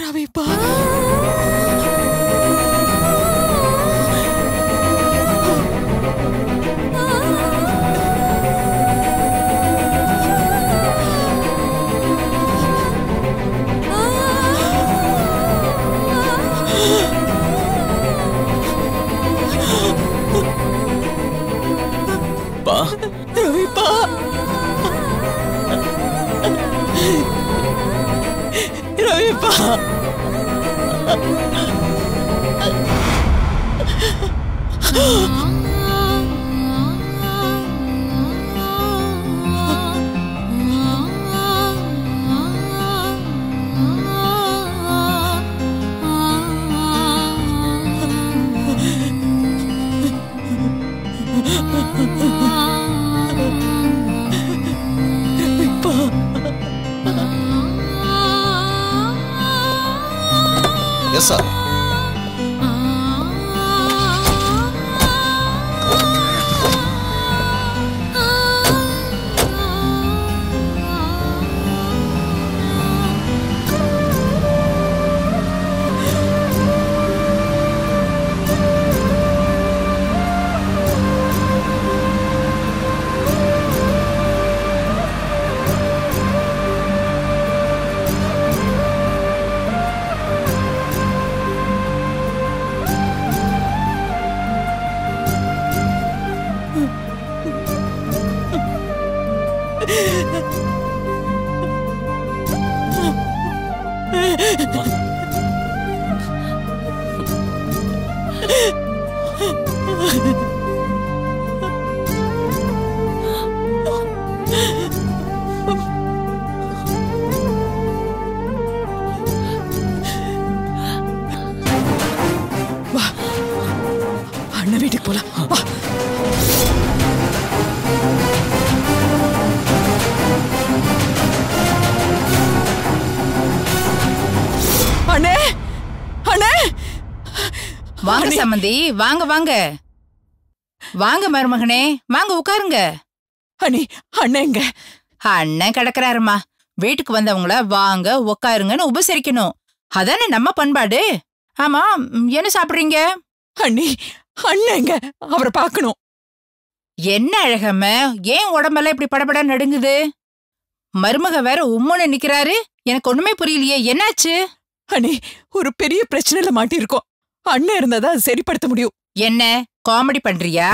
ரவிப்பா பா ரவிப்பா ரவிப்பா ரவிப்பா yes sir அண்ணன் வீட்டுக்கு போலாம் வா அண்ணே அண்ணே வாங்க அண்ணே. சம்மந்தி வாங்க வாங்க வாங்க மருமகனே வாங்க உட்காருங்க அண்ணே அண்ணேங்க அண்ணன் கிடக்குறாருமா வீட்டுக்கு வந்தவங்கள வாங்க உட்காருங்கன்னு உபசரிக்கணும் அதானே நம்ம பண்பாடு ஆமா ம், என்ன சாப்பிடுறீங்க அண்ணி அண்ணேங்க அவரை பார்க்கணும் என்ன அழகம்ம ஏன் உடம்பெல்லாம் இப்படி படபட நடுங்குது மருமக வேற உம்முன்னு நிக்கிறாரு எனக்கு ஒண்ணுமே புரியலையே என்னாச்சு அண்ணே ஒரு பெரிய பிரச்சனையில மாட்டியிருக்கோம் அண்ணன் இருந்தாதான் அதை சரிப்படுத்த முடியும் என்ன காமெடி பண்றியா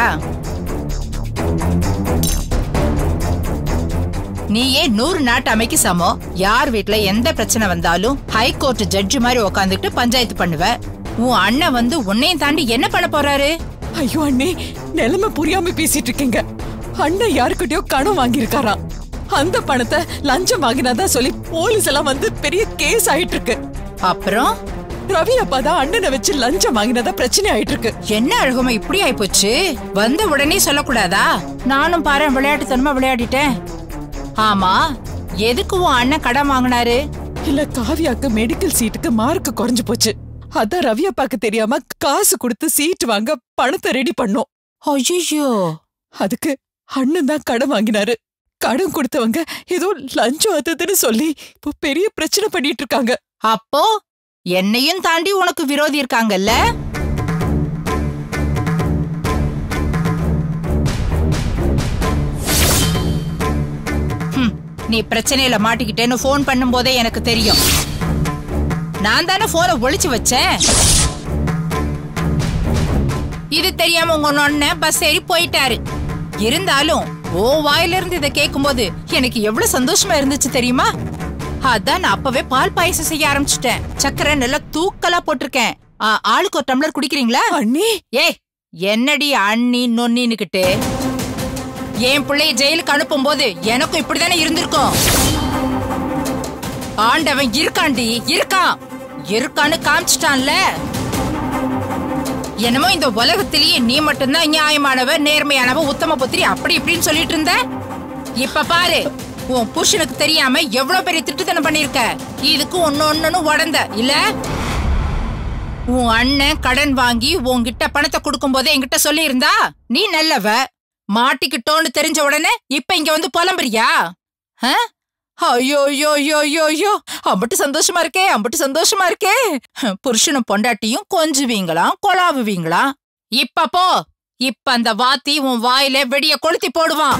நீயே நூறு நாட்டு அமைக்கு சமம் யார் வீட்ல எந்த பிரச்சனை வந்தாலும் ஹைகோர்ட் ஜட்ஜு மாதிரி உக்காந்துட்டு பஞ்சாயத்து பண்ணுவ உன் அண்ணன் வந்து உன்னையும் தாண்டி என்ன பண்ண போறாரு ஐயோ அண்ணே நிலைமை புரியாம பேசிட்டு இருக்கீங்க அண்ணன் யாருக்கிட்டயோ கடன் வாங்கியிருக்காராம் அந்த பணத்தை லஞ்சம் வாங்கினாதான் சொல்லி போலீஸ் எல்லாம் வந்து பெரிய கேஸ் ஆயிட்டு இருக்கு அப்புறம் ரவி அப்பா தான் அண்ணனை வச்சு லஞ்சம் வாங்கினதா பிரச்சனை ஆயிட்டு இருக்கு என்ன அழகுமா இப்படி ஆயிப்போச்சு வந்த உடனே சொல்லக்கூடாதா நானும் பாரு விளையாட்டுத்தனமா விளையாடிட்டேன் ஆமா எதுக்கு உன் அண்ணன் கடன் வாங்கினாரு இல்ல காவியாக்கு மெடிக்கல் சீட்டுக்கு மார்க் குறைஞ்சு போச்சு அதான் ரவி அப்பாக்கு தெரியாம காசு கொடுத்து சீட் வாங்க பணத்தை ரெடி பண்ணோம் ஐயோ அதுக்கு அண்ணன் தான் கடன் வாங்கினாரு கடன் கொடுத்தவங்க ஏதோ லஞ்சம் அதுன்னு சொல்லி இப்போ பெரிய பிரச்சனை பண்ணிட்டு இருக்காங்க அப்போ என்னையும் தாண்டி உனக்கு விரோதி இருக்காங்கல்ல ஹம், நீ பிரச்சனையில மாட்டிக்கிட்டேன்னு ஃபோன் பண்ணும்போதே எனக்கு தெரியும் நான் தானே போனை ஒளிச்சு வச்சேன் இது தெரியாம உங்க நொன்ன பஸ் ஏறி போயிட்டாரு இருந்தாலும் ஓ வாயில இருந்து இதை கேட்கும்போது எனக்கு எவ்வளவு சந்தோஷமா இருந்துச்சு தெரியுமா அதான் நான் அப்பவே பால் பாயசம் செய்ய ஆரம்பிச்சிட்டேன் சக்கரை நல்லா தூக்கலா போட்டிருக்கேன் ஆ, ஆளுக்கு ஒரு டம்ளர் குடிக்கிறீங்களா அண்ணி ஏய் என்னடி அண்ணி நொன்னின்னுகிட்டு என் பிள்ளைய ஜெயிலுக்கு அனுப்பும் போது எனக்கும் இப்படிதானே இருந்திருக்கும் ஆண்டவன் இருக்காண்டி இருக்கான் இருக்கான்னு காமிச்சிட்டான்ல என்னமோ இந்த உலகத்திலேயே நீ மட்டும்தான் நியாயமானவ நேர்மையானவ உத்தம புத்திரி அப்படி இப்படின்னு சொல்லிட்டு இருந்த இப்ப பாரு உன் புருஷனுக்கு தெரியாம எவ்வளவு பெரிய திட்டுத்தனம் பண்ணிருக்க இதுக்கு ஒன்னு ஒண்ணுன்னு உடந்த இல்ல உன் அண்ணன் கடன் வாங்கி உன்கிட்ட பணத்தை கொடுக்கும் போதே என்கிட்ட சொல்லியிருந்தா நீ நல்லவ மாட்டிக்கிட்டோன்னு தெரிஞ்ச உடனே இப்ப இங்க வந்து புலம்புறியா ஆ? ஐயோ ஐயோ ஐயோ ஐயோ ஐயோ அம்பட்டு சந்தோஷமா இருக்கே அம்பட்டு சந்தோஷமா இருக்கே புருஷனும் பொண்டாட்டியும் கொஞ்சுவீங்களாம் கொலாவுவீங்களாம் இப்ப போ இப்ப அந்த வாத்தி உன் வாயில வெடிய கொளுத்தி போடுவான்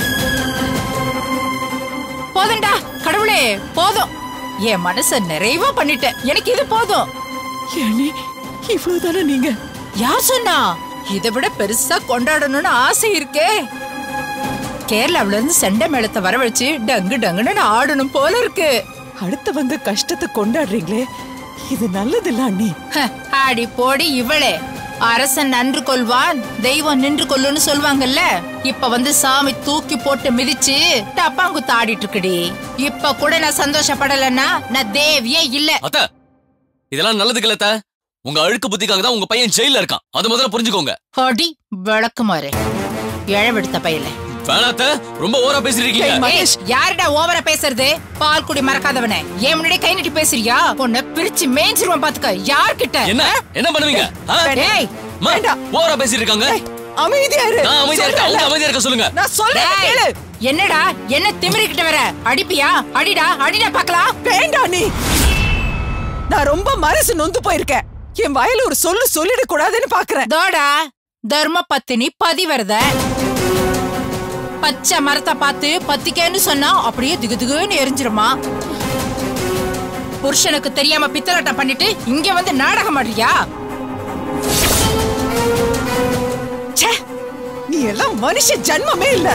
போதும்டா கடவுளே போதும் என் மனச நிறைவா பண்ணிட்டேன் எனக்கு இது போதும் ஏனே இவ்வளவுதானே நீங்க யார் சொன்னா இதை விட பெருசா கொண்டாடணும்னு ஆசை இருக்கே கேரளாவுல இருந்து செண்டை மேளத்தை வரவழைச்சு டங்கு டங்குன்னு ஆடணும் போல இருக்கு அடுத்து வந்த கஷ்டத்தை கொண்டாடுறீங்களே இது நல்லதில்ல அண்ணி ஹ, ஆடி போடி இவளே அரசன் நன்று கொள்வான் தெய்வம் நின்று கொள்ளுன்னு சொல்லுவாங்கல்ல இப்ப வந்து சாமி தூக்கி போட்டு மிதிச்சு டப்பாங்குத்து ஆடிட்டு இருக்குடி இப்ப கூட நான் சந்தோஷப்படலன்னா நான் தேவியே இல்ல அத்த இதெல்லாம் நல்லதுக்கு இல்ல அத்த உங்க அழுக்கு புத்திக்காக தான் உங்க பையன் ஜெயில இருக்கான் அது முதல்ல புரிஞ்சுக்கோங்க அடி விளக்குமாறு இழவெடுத்த பையல வேணாத்த ரொம்ப ஓவரா பேசிட்டு இருக்கீங்க ஏய், மகேஷ். ஏய், யாருடா ஓவரா பேசுறது பால் குடி மறக்காதவனே ஏன் முன்னாடி கை நீட்டி பேசுறியா உன்னை பிரிச்சு மேய்ஞ்சிருவான் பாத்துக்க யார்கிட்ட என்ன என்ன பண்ணுவீங்க ஆ? டேய் அம்மா, வேண்டாம். ஓவரா பேசிட்டு இருக்காங்க அமைதியா இரு நான் அமைதியா இருக்கேன் அவங்க அமைதியா இருக்க சொல்லுங்க நான் சொல்றேன் டேய், கேளு என்னடா என்ன திமிரிக்கிட்ட வர அடிப்பியா அடிடா அடிடா பாக்கலாம் வேண்டாம் நீ நான் ரொம்ப மனசு நொந்து போயிருக்கேன் என் வாயில ஒரு சொல்லு சொல்லிட கூடாதுன்னு பாக்குறேன் தோடா தர்ம பத்தினி பதிவரத பச்சை மரத்தை பார்த்து பத்திக்கேன்னு சொன்னா அப்படியே திகு திகுன்னு எரிஞ்சிருமா புருஷனுக்கு தெரியாம பித்தலாட்டம் பண்ணிட்டு இங்க வந்து நாடகம் ஆடுறியா ச்சே நீ எல்லாம் மனுஷ ஜன்மமே இல்ல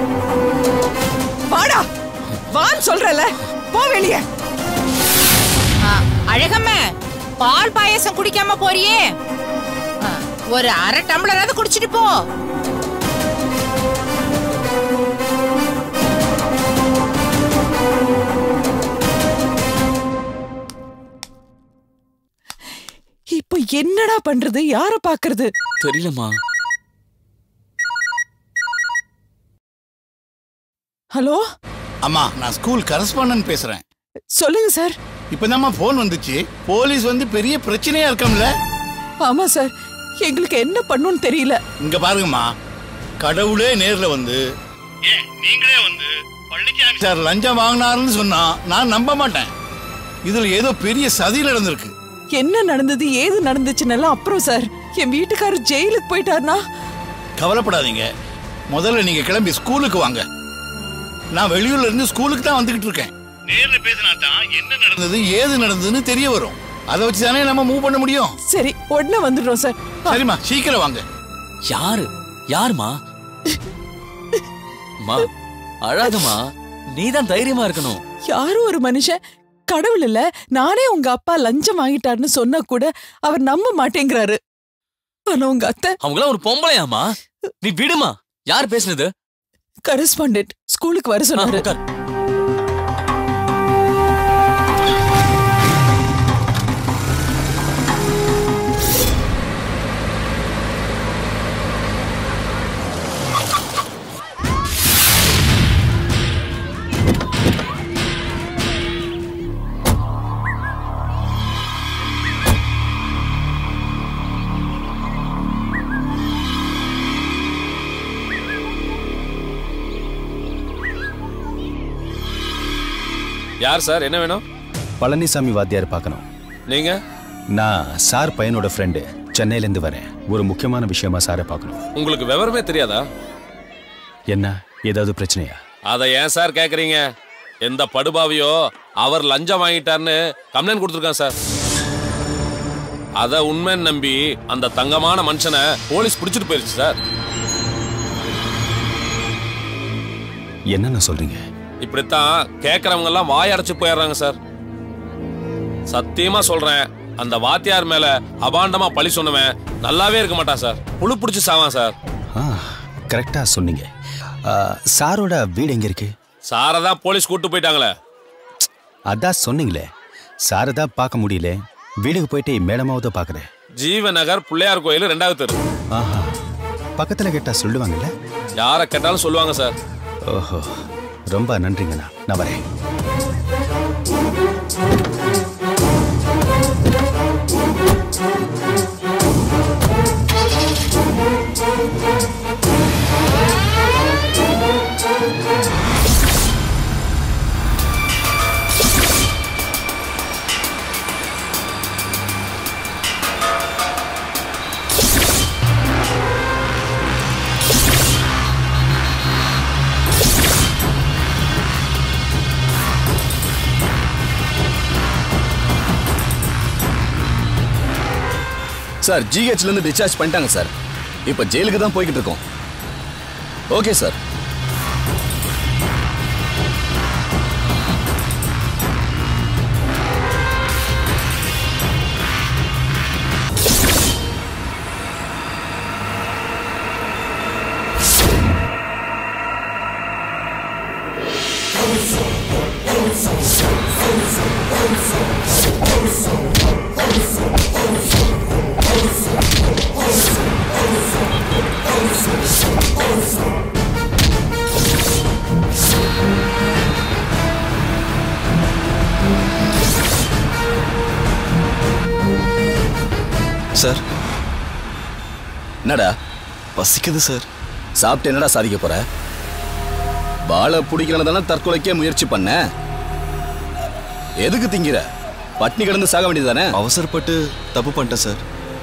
வாடா வான்னு சொல்றல போ வெளியே ஆ, அழகம்ம பால் பாயசம் குடிக்காம போறியே ஆ, ஒரு அரை டம்ளராவது குடிச்சிட்டு போ இப்ப என்னடா பண்றது யார பாக்குறது தெரியலம்மா ஹலோ அம்மா நான் ஸ்கூல் கரஸ்பாண்டன்ட் பேசுறேன் சொல்லுங்க சார் இப்பதாம்மா போன் வந்துச்சு போலீஸ் வந்து பெரிய பிரச்சனையா இருக்கம்ல ஆமா சார் எங்களுக்கு என்ன பண்ணுன்னு தெரியல இங்க பாருங்கம்மா கடவுளே நேர்ல வந்து ஏன் நீங்களே வந்து பழனிசாமி சார் லஞ்சம் வாங்கினாருன்னு சொன்னா நான் நம்ப மாட்டேன் இதுல ஏதோ பெரிய சதி நடந்திருக்கு என்ன நடந்தது ஏது நடந்துச்சுன்னெல்லாம் அப்புறம் சார் என் வீட்டுக்காரர் ஜெயிலுக்கு போயிட்டாருனா கவலைப்படாதீங்க முதல்ல நீங்க கிளம்பி ஸ்கூலுக்கு வாங்க நான் வெளியூர்ல இருந்து ஸ்கூலுக்கு தான் வந்துகிட்டு இருக்கேன் நேர்ல பேசினா தான் என்ன நடந்தது ஏது நடந்ததுன்னு தெரிய வரும் அதை வச்சு தானே நம்ம மூவ் பண்ண முடியும் சரி உடனே வந்துடுறோம் சார் சரிம்மா சீக்கிரம் வாங்க யாரு யாருமா அம்மா அழாதம்மா நீதான் தைரியமா இருக்கணும் யாரோ ஒரு மனுஷன் கடவுள் இல்ல நானே உங்க அப்பா லஞ்சம் வாங்கிட்டாருன்னு சொன்னா கூட அவர் நம்ப மாட்டேங்கிறாரு ஆனா உங்க அத்தை அவங்களாம் ஒரு பொம்பளையாமா நீ விடுமா யார் பேசுனது கரஸ்பாண்டன்ட் ஸ்கூலுக்கு வர ஆ, சொன்னாரு உட்கார். யார் சார் என்ன வேணும் பழனிசாமி வாத்தியார் பார்க்கணும் நீங்க நான் சார் பையனோட ஃப்ரெண்டு சென்னையிலேருந்து வரேன் ஒரு முக்கியமான விஷயமா சாரை பார்க்கணும் உங்களுக்கு விவரமே தெரியாதா என்ன ஏதாவது பிரச்சனையா அதை ஏன் சார் கேக்குறீங்க எந்த படுபாவியோ அவர் லஞ்சம் வாங்கிட்டார்னு கம்ப்ளைண்ட் கொடுத்துருக்கான் சார் அத உண்மைன்னு நம்பி அந்த தங்கமான மனுஷனை போலீஸ் பிடிச்சிட்டு போயிருச்சு சார் என்னென்ன சொல்றீங்க இப்படித்தான் கேக்குறவங்க எல்லாம் வாயடைச்சு போயிடுறாங்க சார் சத்தியமா சொல்றேன் அந்த வாத்தியார் மேல அபாண்டமா பழி சொன்னவன் நல்லாவே இருக்க மாட்டான் சார் புழு பிடிச்சு சாவான் சார் ஆ கரெக்டாக சொன்னீங்க ஆ, சாரோட வீடு எங்க இருக்கு சாரை தான் போலீஸ் கூட்டு போயிட்டாங்களே அதான் சொன்னீங்களே சாரை தான் பார்க்க முடியல வீட்டுக்கு போயிட்டு மேடமாவது பார்க்குறேன் ஜீவ நகர் பிள்ளையார் கோயில் ரெண்டாவது தெரு ஆஹா பக்கத்தில் கேட்டால் சொல்லுவாங்கல்ல யாரை கேட்டாலும் சொல்லுவாங்க சார் ஓஹோ ரொம்ப நன்றிங்கண்ணா நான் வரேன் சார் ஜிஹெச்ல இருந்து டிஸ்சார்ஜ் பண்ணிட்டாங்க சார் இப்போ ஜெயிலுக்கு தான் போய்கிட்டு இருக்கோம் ஓகே சார் சார் என்னடா பசிக்குது சார் சாப்பிட்டு என்னடா சாதிக்க போற பாலை பிடிக்கலன்னு தானே தற்கொலைக்கே முயற்சி பண்ண எதுக்கு திங்கிற பட்னி கிடந்து சாக வேண்டியதுதானே அவசரப்பட்டு தப்பு பண்ணிட்டேன் சார்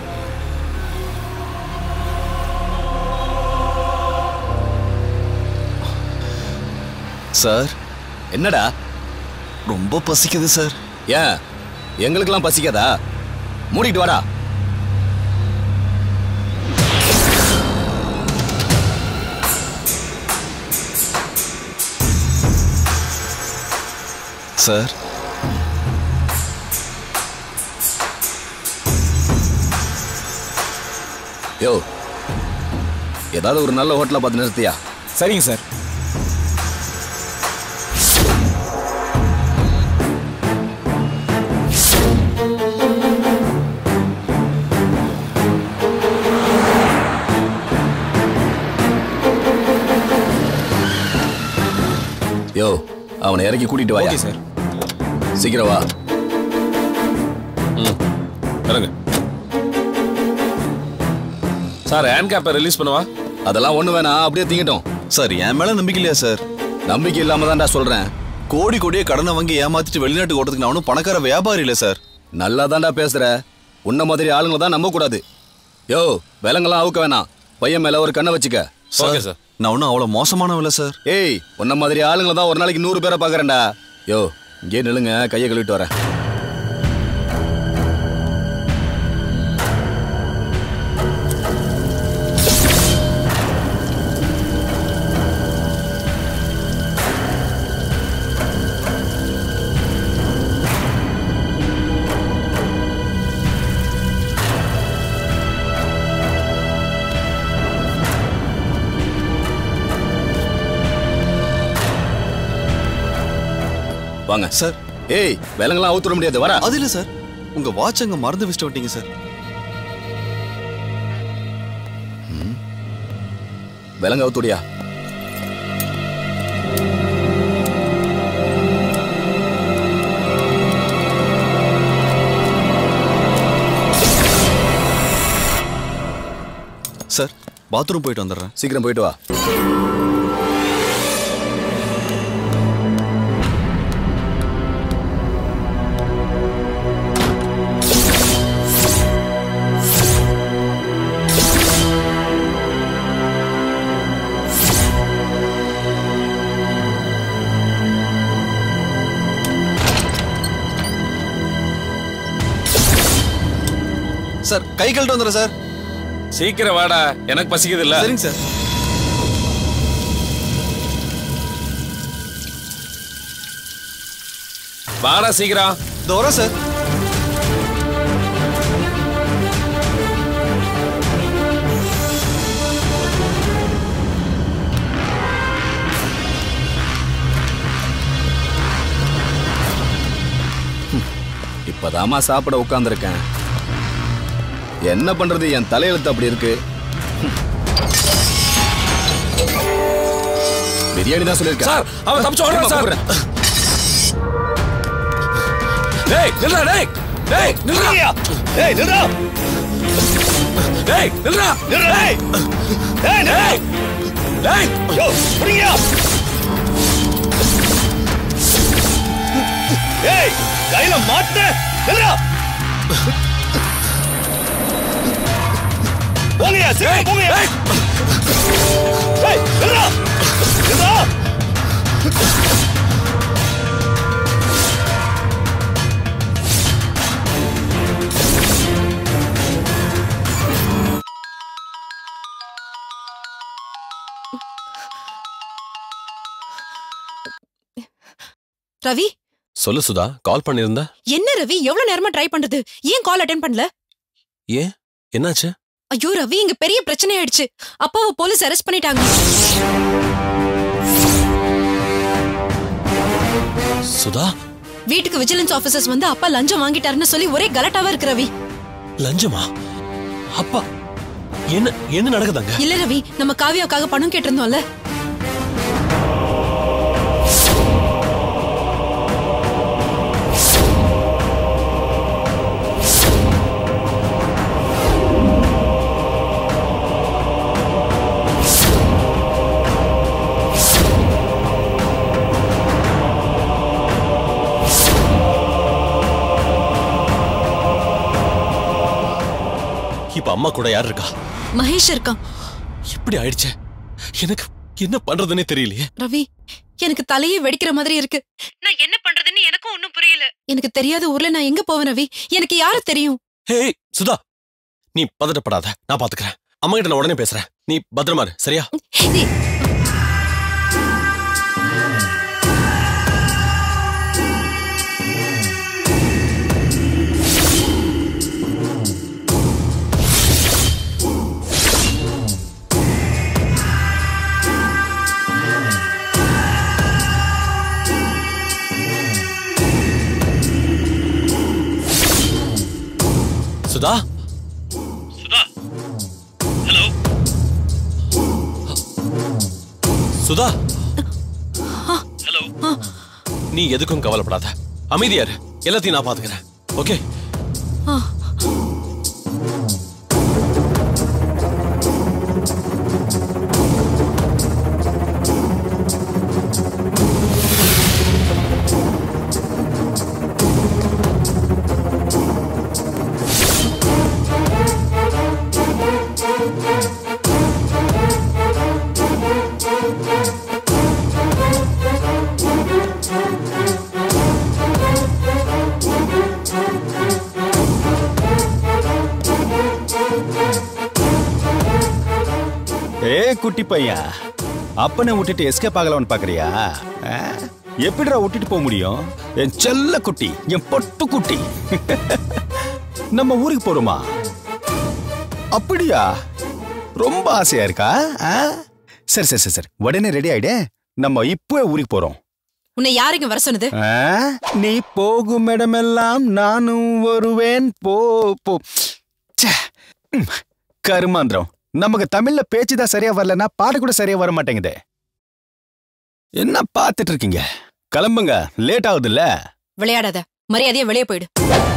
சார் என்னடா ரொம்ப பசிக்குது சார் ஏன் எங்களுக்கெல்லாம் பசிக்காதா மூடிட்டு வாடா சார் யோ ஏதாவது ஒரு நல்ல ஹோட்டலை பார்த்து நிறுத்தியா சரிங்க சார் யோ அவனை இறக்கி கூட்டிட்டு வாயா ஓகே சார் சீக்கிரம் வா இறங்க சார் ஹேண்ட் கேப்பை ரிலீஸ் பண்ணவா அதெல்லாம் ஒண்ணு வேணாம் அப்படியே திங்கட்டும் சார் என் மேல நம்பிக்கை இல்லையா சார் நம்பிக்கை இல்லாம தான்டா சொல்றேன் கோடி கோடியே கடனை வாங்கி ஏமாத்திட்டு வெளிநாட்டுக்கு ஓடுறதுக்கு நான் ஒன்றும் பணக்கார வியாபாரி இல்லை சார் நல்லா தான்டா பேசுற உன்ன மாதிரி ஆளுங்களை தான் நம்ப கூடாது யோ விலங்கெல்லாம் அவுக்க வேணாம் பையன் மேல ஒரு கண்ணை வச்சுக்க ஓகே சார் நான் ஒன்றும் அவ்வளோ மோசமானவன் இல்லை சார் ஏய் உன்ன மாதிரி ஆளுங்களை தான் ஒரு நாளைக்கு நூறு பேரை பாக்குறேன்டா யோ இங்கே நில்லுங்க கையை கழுவிட்டு வரேன் வாங்க சார் ஏய் விலங்கெல்லாம் அவுத்துட முடியாது வரா அது இல்லை சார் உங்க வாட்ச் அங்க மறந்து வச்சுட்டு விட்டீங்க சார் விலங்கு அவுத்துடியா சார் பாத்ரூம் போயிட்டு வந்துடுறேன் சீக்கிரம் போயிட்டு வா சார் கை கழட்டு வந்துடுறேன் சார் சீக்கிரம் வாடா எனக்கு பசிக்குது இல்ல சரிங்க சார் வாடா சீக்கிரம் இதோ வரேன் சார் இப்பதாம்மா சாப்பிட உட்கார்ந்திருக்கேன் என்ன பண்றது என் தலையெழுத்து அப்படி இருக்கு பிரியாணி தான் சொல்லியிருக்கேன் சார் அவன் தப்பிச்சு ஓடுறான் சார் டேய் நில்றா டேய் டேய் நில்றா ஏய் நில்றா டேய் நில்றா டேய் டேய் டேய் டேய் யோ புடிங்கயா ஏய் கையில மாட்ட நில்றா போங்கயா சீக்கிரம் போங்கயா ஏய் நில்றா நில்றா ரவி சொல்லு சுதா கால் பண்ணியிருந்த என்ன ரவி எவ்வளவு நேரமா ட்ரை பண்றது ஏன் கால் அட்டென்ட் பண்ணல ஏன் என்னாச்சு ஐயோ ரவி இங்க பெரிய பிரச்சனை ஆயிடுச்சு அப்பாவை போலீஸ் அரெஸ்ட் பண்ணிட்டாங்க சுதா வீட்டுக்கு விஜிலன்ஸ் ஆபீசர்ஸ் வந்து அப்பா லஞ்சம் வாங்கிட்டாருன்னு சொல்லி ஒரே கலட்டாவா இருக்கு ரவி லஞ்சமா அப்பா என்ன என்ன நடக்குதாங்க இல்ல ரவி நம்ம காவியாவுக்காக பணம் கேட்டிருந்தோம்ல இப்ப அம்மா கூட யார் இருக்கா மகேஷ் இருக்கான் இப்படி ஆயிடுச்சே எனக்கு என்ன பண்றதுன்னே தெரியலையே ரவி எனக்கு தலையே வெடிக்கிற மாதிரி இருக்கு நான் என்ன பண்றதுன்னு எனக்கும் ஒண்ணும் புரியல எனக்கு தெரியாத ஊர்ல நான் எங்க போவேன் ரவி எனக்கு யார தெரியும் ஹே சுதா நீ பதட்டப்படாத நான் பாத்துக்கிறேன் அம்மா கிட்ட நான் உடனே பேசுறேன் நீ பத்திரமா இரு சரியா ஏய், சுதா சுதா ஹலோ நீ எதுக்கும் கவலைப்படாத அமைதியா இரு எல்லாத்தையும் நான் பாத்துக்கிறேன் ஓகே ஏ குட்டி பையன் அப்பனை விட்டுட்டு எஸ்கேப் ஆகலாம்னு பாக்குறியா ஆ? எப்படிடா விட்டுட்டு போக முடியும் என் செல்ல குட்டி என் பொட்டு குட்டி நம்ம ஊருக்கு போறோமா அப்படியா ரொம்ப ஆசையா இருக்கா ஆ? சரி சரி சரி சரி உடனே ரெடி ஆயிடு நம்ம இப்போ ஊருக்கு போறோம் உன்னை யாருங்க வர சொன்னது ஆ? நீ போகும் இடமெல்லாம் நானும் வருவேன் போ போ ச்சே. ம். கருமாந்திரம் நமக்கு தமிழ்ல பேச்சு தான் சரியா வரலன்னா பாட்டு கூட சரியா வர மாட்டேங்குதே என்ன பார்த்துட்டு இருக்கீங்க கிளம்புங்க லேட் ஆகுதுல்ல விளையாடாத மரியாதையா வெளியே போயிடு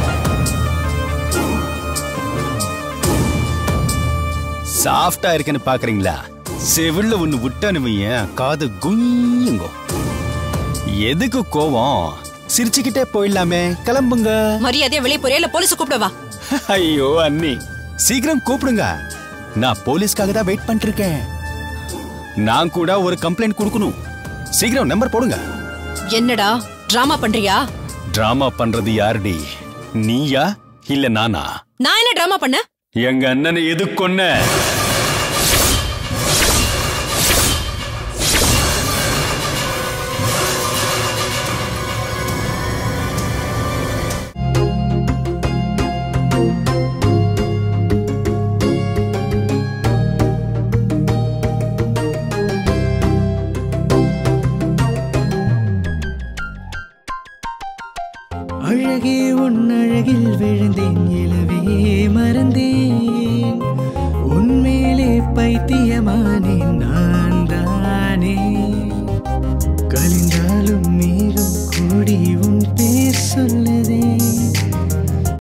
சாஃப்டா இருக்குன்னு பாக்குறீங்களா செவில்ல ஒண்ணு விட்டானு வையேன் காது குஞ்சுங்கோ எதுக்கு கோவம் சிரிச்சுக்கிட்டே போயிடலாமே கிளம்புங்க மரியாதையா வெளியே போறியா இல்ல போலீஸ் கூப்பிடவா ஐயோ அண்ணி சீக்கிரம் கூப்பிடுங்க நான் போலீஸ்க்காக தான் வெயிட் பண்ணிட்டு இருக்கேன் நான் கூட ஒரு கம்ப்ளைண்ட் கொடுக்கணும் சீக்கிரம் நம்பர் போடுங்க என்னடா டிராமா பண்றியா டிராமா பண்றது யாருடி நீயா இல்ல நானா நான் என்ன டிராமா பண்ண எங்க அண்ணனை எது கொன்ன அழகே உன் அழகில் விழ